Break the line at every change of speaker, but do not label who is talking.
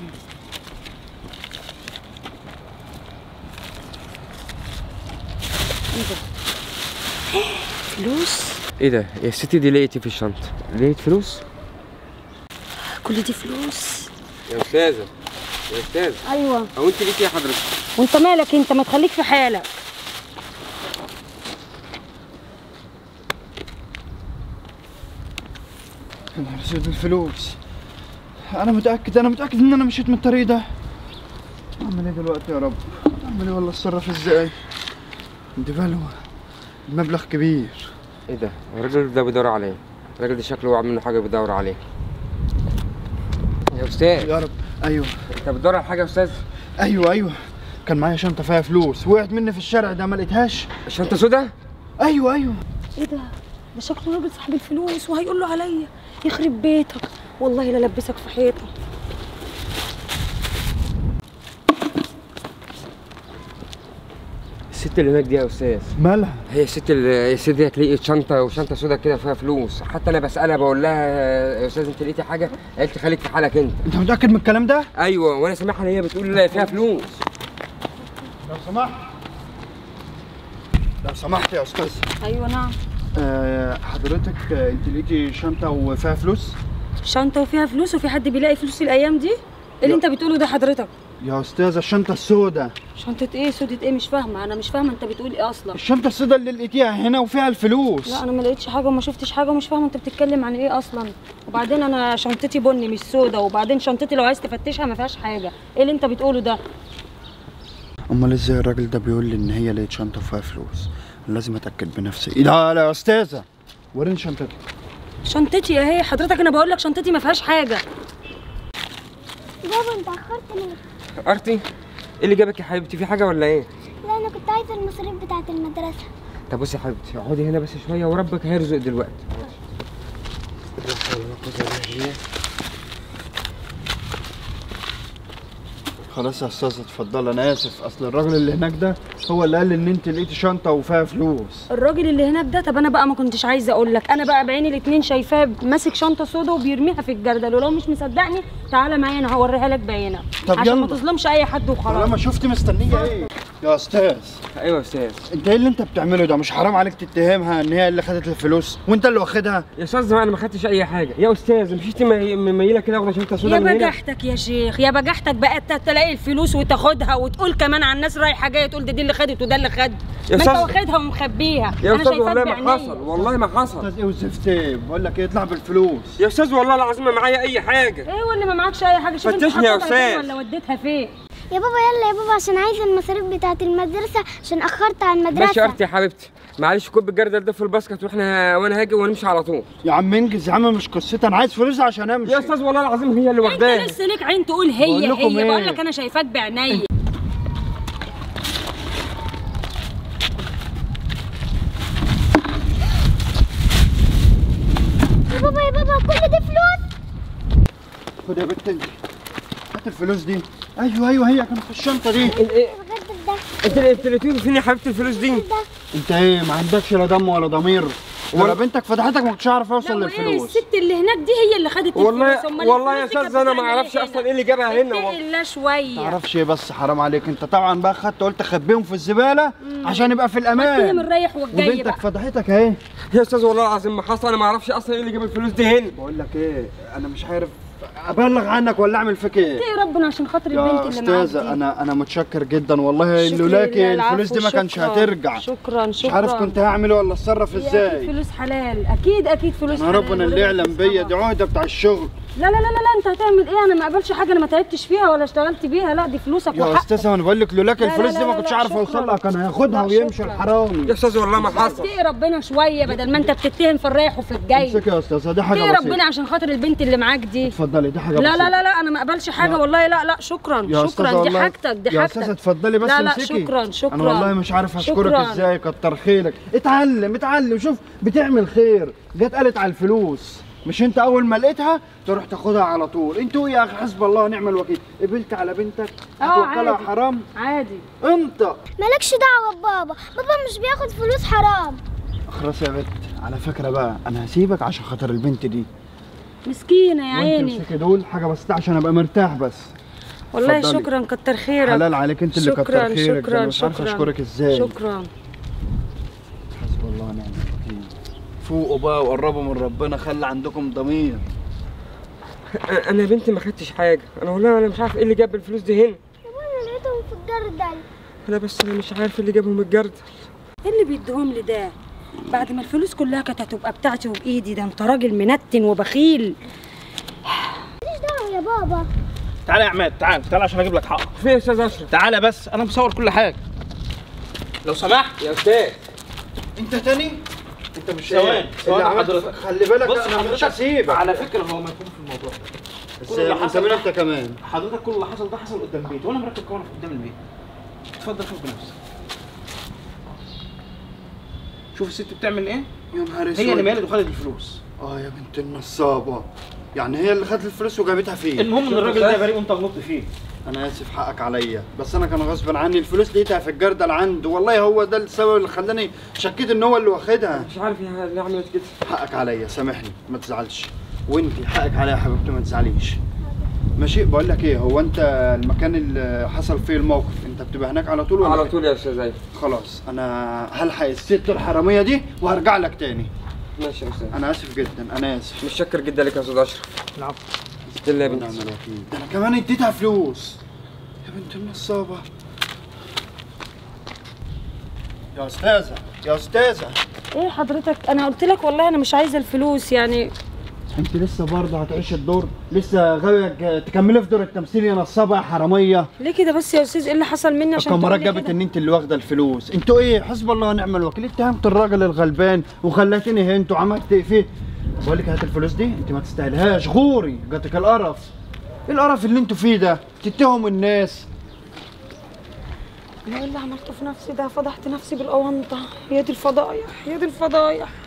فلوس
ايه ده يا ستي دي لقيتي في الشنطه لقيت فلوس
كل دي فلوس
يا استاذه يا استاذ
ايوه
او انت ليكي يا حضرتك
وانت مالك انت ما تخليك في حالك
انا رسيت الفلوس انا متاكد انا متاكد ان انا مشيت من الطريق ده اعمل ايه دلوقتي يا رب اعمل ايه ولا اتصرف ازاي دي بلوه المبلغ كبير
ايه ده هو الراجل ده بيدور عليه الراجل ده شكله وقع منه حاجه بيدور عليه يا استاذ
يا رب ايوه
انت بتدور على حاجه يا استاذ
ايوه ايوه كان معايا شنطه فيها فلوس وقعت مني في الشارع ده ما لقيتهاش
الشنطه سودا
ايوه ايوه
ايه ده ده شكله راجل صاحب الفلوس وهيقول له عليا يخرب بيتك والله لا لبسك في حيطه
الست اللي هناك دي يا استاذ
مالها
هي الست اللي الست دي هتلاقي شنطه وشنطه سودا كده فيها فلوس حتى انا بسالها بقول لها يا استاذ انت لقيتي حاجه قالت لي خليك في حالك انت
انت متاكد من الكلام ده
ايوه وانا سامعها ان هي بتقول لا فيها فلوس
لو سمحت لو سمحت يا استاذ
ايوه نعم
أه حضرتك آه، انت لقيتي شنطه وفيها فلوس
شنطه وفيها فلوس وفي حد بيلاقي فلوس الايام دي إيه اللي
لا.
انت بتقوله ده حضرتك
يا استاذه الشنطه السوداء
شنطه ايه سودة ايه مش فاهمه انا مش فاهمه انت بتقول ايه اصلا
الشنطه السوداء اللي لقيتيها هنا وفيها الفلوس
لا انا ما لقيتش حاجه وما شفتش حاجه ومش فاهمه انت بتتكلم عن ايه اصلا وبعدين انا شنطتي بني مش سودا وبعدين شنطتي لو عايز تفتشها ما فيهاش حاجه ايه اللي انت بتقوله ده
امال ازاي الراجل ده بيقول لي ان هي لقيت شنطه فيها فلوس لازم اتاكد بنفسي لا لا يا استاذه وريني شنطتك
شنطتي اهي حضرتك انا بقول لك شنطتي ما فيهاش حاجه
بابا انت اخرت ليه؟
ارتي ايه اللي جابك يا حبيبتي في حاجه ولا ايه
لا انا كنت عايزه المصاريف بتاعه المدرسه
طب بصي يا حبيبتي اقعدي هنا بس شويه وربك هيرزق دلوقتي
خلاص يا استاذه اتفضل انا اسف اصل الراجل اللي هناك ده هو اللي قال ان انت لقيتي شنطه وفيها فلوس
الراجل اللي هناك ده طب انا بقى ما كنتش عايزه اقول لك انا بقى بعيني الاتنين شايفاه ماسك شنطه سودا وبيرميها في الجردل ولو مش مصدقني تعالى معايا انا هوريها لك بعينها
طب
عشان ما
يلا.
تظلمش اي حد وخلاص
لما شفت مستنيه ايه يا استاذ
ايوه يا استاذ
انت ايه اللي انت بتعمله ده مش حرام عليك تتهمها ان هي اللي خدت الفلوس وانت اللي واخدها
يا استاذ انا ما خدتش اي حاجه يا استاذ مشيتي مي- مميله كده واخده شنطه سودا
يا
من هنا
بجحتك يا شيخ يا بجحتك بقى انت تلاقي الفلوس وتاخدها وتقول كمان على الناس رايحه جايه تقول ده دي اللي خدت وده اللي خد
يا
ما انت
أستاذ-
واخدها ومخبيها
يا
انا
استاذ
شايفاك
والله ما
بعينيا
حصل والله ما حصل
استاذ ايه وزفت ايه بقول لك ايه اطلع بالفلوس
يا استاذ والله العظيم ما معايا اي حاجه
ايه واللي ما معكش اي حاجه شوف انت
فتشني يا
حطيتها فين
أستاذ.
ولا وديتها فين
يا بابا يلا يا بابا عشان عايزه المصاريف بتاعه المدرسه عشان اخرت على
ماشي
المدرسه
يا ارتي يا حبيبتي معلش كوب الجردل ده في الباسكت واحنا وانا هاجي ونمشي على طول
يا عم انجز يا عم مش قصتي انا عايز فلوس عشان امشي
يا استاذ والله العظيم هي اللي
انت
واخداها
لسه ليك عين تقول هي
بقول لكم
هي
ايه؟
بقول لك انا شايفاك بعينيا
يا بابا يا بابا كل دي فلوس
خد يا بنت انت هات الفلوس دي ايوه ايوه هي كانت في الشنطه دي
إيه؟
الغدر ده
انت انت اللي تقولي فين يا حبيبتي الفلوس دي
ده
انت ايه ما عندكش لا دم ولا ضمير ولا
ولا-
بنتك فتحتك ما كنتش عارف اوصل
لو ايه
للفلوس
الست اللي هناك دي هي اللي خدت
والله
الفلوس أمال
والله يا
الفلوس دي
استاذ
كانت
انا ما
بتعمل
اعرفش
ايه
اصلا
هنا؟
ايه اللي جابها هنا
اتقي
والله
الله شويه
تعرفش ايه بس حرام عليك انت طبعا بقى خدت قلت خبيهم في الزباله عشان يبقى في
وديهم
الامان
الرايح والجاي
وبنتك
بقى
فتحتك اهي
يا استاذ والله العظيم ما حصل انا ما اعرفش اصلا ايه اللي جاب الفلوس دي هنا
بقول لك ايه انا مش عارف ابلغ عنك ولا اعمل فيك ايه
اتقي ربنا عشان خاطر البنت
يا
اللي معاك
استاذه
دي
انا انا متشكر جدا والله
شكرا
لولاكي
لله، العفو،
الفلوس دي ما كانش
شكرا.
هترجع
شكرا
مش
شكرا
عارف كنت هعمل ايه ولا اتصرف
هي اكيد
ازاي
فلوس حلال اكيد اكيد فلوس
انا
حلال
ربنا اللي
ورزق
يعلم
فلوس
بيا
طبعا.
دي عهده بتاع الشغل
لا لا لا لا لا انت هتعمل ايه انا ما اقبلش حاجه انا ما تعبتش فيها ولا اشتغلت بيها لا دي فلوسك
يا
وحقك
استاذه انا بقول لك لولاك
لا، لا،
الفلوس
لا،
دي ما
لا،
كنتش
لا،
عارف
شكراً.
اوصل لها كان هياخدها
لا،
ويمشي
شكراً.
الحرامي
يا استاذ والله ما حصل
اتقي ربنا شويه بدل ما انت بتتهم في الرايح وفي الجاي
امسكي يا استاذه دي حاجه
اتقي
بسيطه
ربنا عشان خاطر البنت اللي معاك دي
اتفضلي دي حاجه
لا
بسيطه
لا لا لا انا ما اقبلش حاجه والله لا لا شكرا
يا أستاذة
شكرا دي
والله-
حاجتك دي
يا
حاجتك
استاذه اتفضلي بس
لا لا
امسكي
شكرا شكرا
انا والله مش عارف اشكرك
شكراً.
ازاي كتر خيرك اتعلم اتعلم شوف بتعمل خير جت قالت على الفلوس مش انت اول ما لقيتها تروح تاخدها على طول انتوا يا اخي حسب الله ونعم الوكيل قبلت على بنتك
اه
هتوكلها
عادي.
حرام
عادي
انت
مالكش دعوه ببابا بابا مش بياخد فلوس حرام
خلاص يا بنت على فكره بقى انا هسيبك عشان خاطر البنت دي
مسكينه يا
وانت
عيني
امسكي دول حاجه بسيطه عشان ابقى مرتاح بس
والله
اتفضلي.
شكرا كتر خيرك
حلال عليك انت اللي
شكرا
كتر خيرك ده
شكرا
انا مش عارف
شكرا
اشكرك ازاي
شكرا
حسبي الله ونعم الوكيل فوقوا بقى وقربوا من ربنا خلي عندكم ضمير
انا يا بنتي ما خدتش حاجه انا والله انا مش عارف ايه اللي جاب الفلوس دي هنا
يابا انا لقيتهم في الجردل
انا بس انا مش عارف اللي جابهم الجردل
ايه اللي بيديهم لي ده بعد ما الفلوس كلها كانت هتبقى بتاعتي وبايدي ده انت راجل منتن وبخيل
ماليش دعوه يا بابا
تعالى يا عماد تعال تعال عشان اجيب لك حقك
في إيه يا استاذ اشرف
تعالى بس انا مصور كل حاجه لو سمحت
يا استاذ
انت تاني انت مش
ثواني،
ايه
ثواني
اللي عملت-
حضرتك.
خلي بالك
بص
انا مش
حضرتك
هسيبك
على فكره هو ما يكون في الموضوع ده
بس
كل اللي
انت
حصل
مين
ده-
انت كمان
حضرتك كل اللي حصل ده حصل قدام بيتي وانا مركب كاميرا قدام البيت اتفضل شوف بنفسك شوف الست بتعمل ايه
يا نهار اسود
هي اللي مالت وخدت الفلوس
اه يا بنت النصابه يعني هي اللي خدت الفلوس وجابتها فين
المهم ان الراجل ده بريء وانت غلطت فيه
انا اسف حقك عليا بس انا كان غصب عني الفلوس لقيتها في الجردل عنده والله هو ده السبب اللي خلاني شكيت ان هو اللي واخدها
مش عارف هي اللي عملت كده
حقك عليا سامحني ما تزعلش وانتي حقك عليا يا حبيبتي ما تزعليش ماشي بقول لك ايه هو انت المكان اللي حصل فيه الموقف انت بتبقى هناك على طول ولا
على
فين؟
طول يا استاذ ايمن
خلاص انا هلحق الست الحراميه دي وهرجع لك تاني
ماشي يا استاذ
انا اسف جدا انا اسف
متشكر جدا لك يا استاذ اشرف
العفو
بسم الله يا
ونعم
بنتي
الوكيل ده انا كمان اديتها فلوس يا بنت النصابه يا استاذه يا استاذه
ايه حضرتك انا قلت لك والله انا مش عايزه الفلوس يعني
انت لسه برضه هتعيش الدور لسه غاويه تكملي في دور التمثيل يا نصابه يا حراميه
ليه كده بس يا استاذ ايه اللي حصل مني عشان
الكاميرات
تقولي
جابت
كده؟
ان انت اللي واخده الفلوس انتوا ايه حسب الله ونعم الوكيل اتهمت الراجل الغلبان وخلتني هنت وعملت فيه بقول لك هات الفلوس دي انت ما تستاهلهاش غوري جاتك القرف ايه القرف اللي انتوا فيه ده تتهموا الناس
ايه اللي عملته في نفسي ده فضحت نفسي بالاونطه يا دي الفضايح يا دي الفضايح